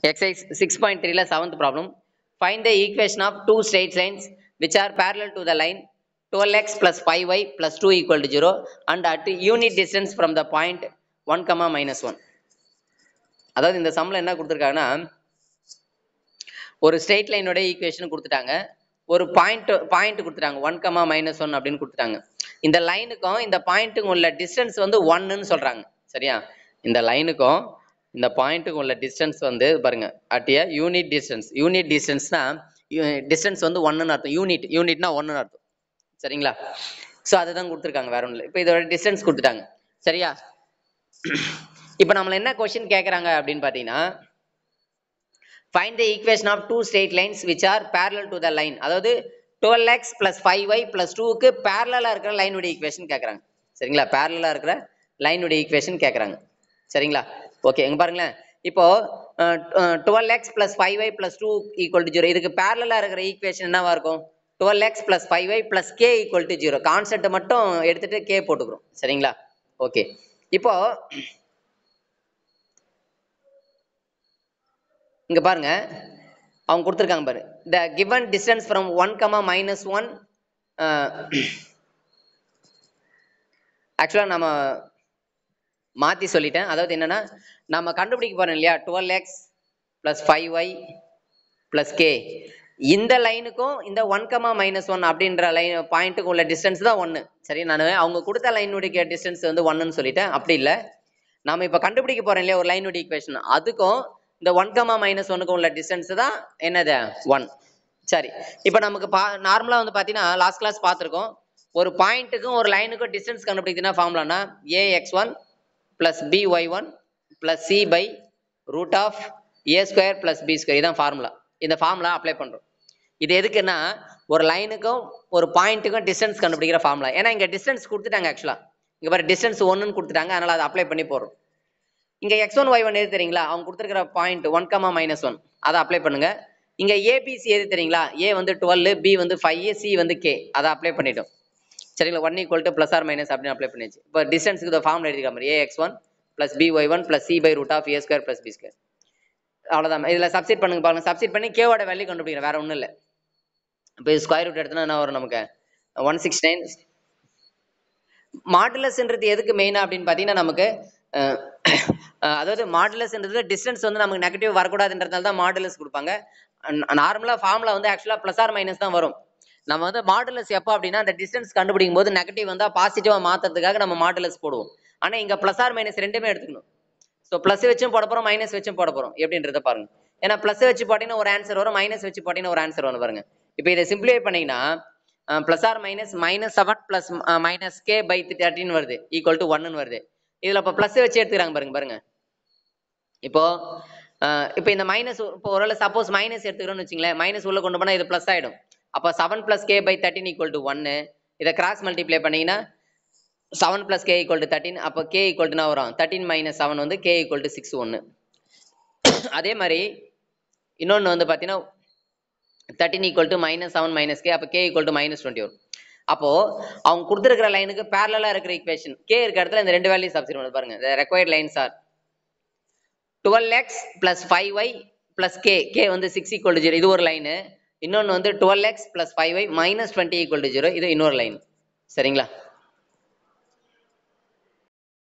exercise 6.3 ல seventh problem find the equation of two straight lines which are parallel to the line 12x plus 5y plus 2 equal to 0 and at unit distance from the point 1 comma minus 1 அதாவது இந்த சம்ல என்ன கொடுத்துருக்காங்கன்னா ஒரு straight லைனோட equation கொடுத்துட்டாங்க ஒரு point point கொடுத்துட்டாங்க one comma minus one அப்படின்னு கொடுத்துட்டாங்க இந்த லைனுக்கும் இந்த பாயிண்ட்டுக்கும் உள்ள டிஸ்டன்ஸ் வந்து ஒன்னுன்னு சொல்றாங்க சரியா இந்த லைனுக்கும் இந்த பாயிண்ட்டுக்கும் உள்ள டிஸ்டன்ஸ் வந்து பாருங்க at a unit distance unit டிஸ்டன்ஸ்னா டிஸ்டன்ஸ் வந்து ஒன்னுன்னு அர்த்தம் யூனிட் யூனிட்னா ஒன்னுன்னு அர்த்தம் சரிங்களா ஸோ அதுதான் கொடுத்துருக்காங்க வேற ஒன்றும் இல்லை இப்போ இதோட டிஸ்டன்ஸ் கொடுத்துட்டாங்க சரியா இப்போ நம்மள என்ன கொஸ்டின் கேட்குறாங்க அப்படின்னு பார்த்தீங்கன்னா find the equation of two straight lines which are parallel to the line அதாவது twelve x plus five y plus டூக்கு பேரலாக இருக்கிற லைனுடைய ஈக்குவேஷன் கேட்குறாங்க சரிங்களா பேரலாக இருக்கிற லைனுடைய ஈக்குவேஷன் கேட்குறாங்க சரிங்களா ஓகே இங்க பாருங்களேன் இப்போ twelve x plus five y plus two equal to zero இதுக்கு பேரலாக இருக்கிற ஈக்குவேஷன் என்னவா இருக்கும் twelve x plus five y plus k equal to zero concept மட்டும் எடுத்துட்டு கே போட்டுக்கிறோம் சரிங்களா ஓகே இப்போ இங்க பாருங்க அவங்க கொடுத்துருக்காங்க பாரு the given distance from one comma minus one ஆக்சுவலாக நம்ம மாற்றி சொல்லிட்டேன் அதாவது என்னன்னா நம்ம கண்டுபிடிக்க போறோம் இல்லையா twelve x plus five y plus k இந்த லைனுக்கும் இந்த ஒன் கமா மைனஸ் ஒன் அப்படின்ற லைன் பாயிண்ட்டுக்கு உள்ள டிஸ்டன்ஸ் தான் ஒன்று சரி நான் அவங்க கொடுத்த லைனுடைய டிஸ்டன்ஸ் வந்து ஒன்றுன்னு சொல்லிட்டேன் அப்படி இல்லை நாம இப்போ கண்டுபிடிக்க போறோம் இல்லையா ஒரு லைனுடைய ஈக்குவேஷன் அதுக்கும் இந்த ஒன் கமா மைனஸ் ஒன்னுக்கும் உள்ள டிஸ்டன்ஸ் தான் என்னது ஒன் சரி இப்போ நமக்கு பா நார்மலாக வந்து பார்த்தீங்கன்னா லாஸ்ட் கிளாஸ் பார்த்துருக்கோம் ஒரு பாயிண்ட்டுக்கும் ஒரு லைனுக்கும் டிஸ்டன்ஸ் கண்டுபிடிக்கணும் ஃபார்முலானா a x one plus b y one plus c by root of a square plus b square இதான் ஃபார்முலா இந்த ஃபார்முலா அப்ளை பண்ணுறோம் இது எதுக்குன்னா ஒரு லைனுக்கும் ஒரு பாயிண்ட்டுக்கும் டிஸ்டன்ஸ் கண்டுபிடிக்கிற ஃபார்முலா ஏன்னா இங்கே டிஸ்டன்ஸ் கொடுத்துட்டாங்க ஆக்சுவலாக இங்கே பாரு டிஸ்டன்ஸ் ஒன்றுன்னு கொடுத்துட்டாங்க அதனால் அதை அப்ளை பண்ணி போடுறோம் இங்க எக்ஸ் ஒன் ஒய் ஒன் எது தெரியுங்களா அவங்க கொடுத்துருக்கிற point one comma minus one அதை அப்ளை பண்ணுங்க இங்க ஏபிசி எது தெரியுங்களா ஏ வந்து டுவெல் பி வந்து ஃபைவ் சி வந்து கே அதை அப்ளை பண்ணிட்டோம் சரிங்களா one equal to plus r minus அப்படின்னு அப்ளை பண்ணியாச்சு இப்போ டிஸ்டன்ஸுக்கு இந்த ஃபார்ம்ல எழுதிக்க மாதிரி a x one plus b y one plus c by root of a square plus b square அவ்வளோதான் இதில் சப்ஸ்டிட் பண்ணுங்க பாருங்க சப்ஸ்டிட் பண்ணி கேவோட வேல்யூ கண்டுபிடிக்கிறேன் வேற ஒன்றும் இல்லை இப்போ ஸ்கொயர் ரூட் எடுத்தோன்னா என்ன வரும் நமக்கு ஒன் சிக்ஸ் நைன் மாடுலஸ்ன்றது எதுக்கு மெயினா அப்படின்னு பார்த்தீங்கன்னா நமக்கு அஹ், அஹ், அதாவது மாடுலஸ்ன்றது டிஸ்டன்ஸ் வந்து நமக்கு நெகட்டிவ் வரக்கூடாதுன்றதுனால தான் மாடுலஸ் கொடுப்பாங்க நார்மலாக ஃபார்முலா வந்து ஆக்சுவலாக ப்ளஸ் ஆர் மைனஸ் தான் வரும் நம்ம வந்து மாடுலஸ் எப்போ அப்படின்னா அந்த டிஸ்டன்ஸ் கண்டுபிடிக்கும் போது நெகட்டிவ் வந்தால் பாசிட்டிவாக மாற்றுறதுக்காக நம்ம மாடுலஸ் போடுவோம் ஆனால் இங்கே ப்ளஸ் ஆர் மைனஸ் ரெண்டுமே எடுத்துக்கணும் ஸோ ப்ளஸ் வச்சும் போட போகிறோம் மைனஸ் வச்சும் போட போகிறோம் எப்படின்றத பாருங்க ஏன்னா ப்ளஸ் வச்சு போட்டிங்கன்னா ஒரு ஆன்சர் வரும் மைனஸ் வச்சு போட்டிங்கன்னா ஒரு ஆன்சர் வரும் பாருங்க இப்போ இதை சிம்பிளிஃபை பண்ணீங்கன்னா plus r minus minus seven plus minus k by thirteen வருது ஈக்குவல் டு ஒன்னு வருது இதில் இப்போ ப்ளஸ் வச்சு எடுத்துக்கிறாங்க பாருங்க பாருங்க இப்போ அஹ், இப்போ இந்த மைனஸ் இப்போ ஒருவேளை சப்போஸ் மைனஸ் எடுத்துக்கிறோம்னு வச்சுங்களேன் மைனஸ் உள்ள கொண்டு போனால் இது ப்ளஸ் ஆகிடும் அப்போ seven plus k by thirteen equal to ஒன்னு இதை கிராஸ் மல்டிப்ளை பண்ணீங்கன்னா seven plus k equal to thirteen அப்போ கே ஈக்குவல் டு வரும் தேர்ட்டின் மைனஸ் செவன் வந்து கே ஈக்குவல் டு சிக்ஸ் ஒன்று அதே மாதிரி இன்னொன்று வந்து பார்த்தீங்கன்னா thirteen equal to minus seven minus k அப்போ k equal to minus twenty வரும் அப்போ அவங்க கொடுத்துருக்கிற லைனுக்கு பேரலாக இருக்கிற ஈக்குவேஷன் கே இருக்க இடத்துல இந்த ரெண்டு வேல்யூ சப்ஸ்டிட் பண்ணி பாருங்க the required lines are twelve x plus five y plus k k வந்து சிக்ஸ் ஈக்குவல் டு ஜீரோ இது ஒரு லைனு இன்னொன்று வந்து twelve x plus five y minus twenty equal to zero இது இன்னொரு லைன் சரிங்களா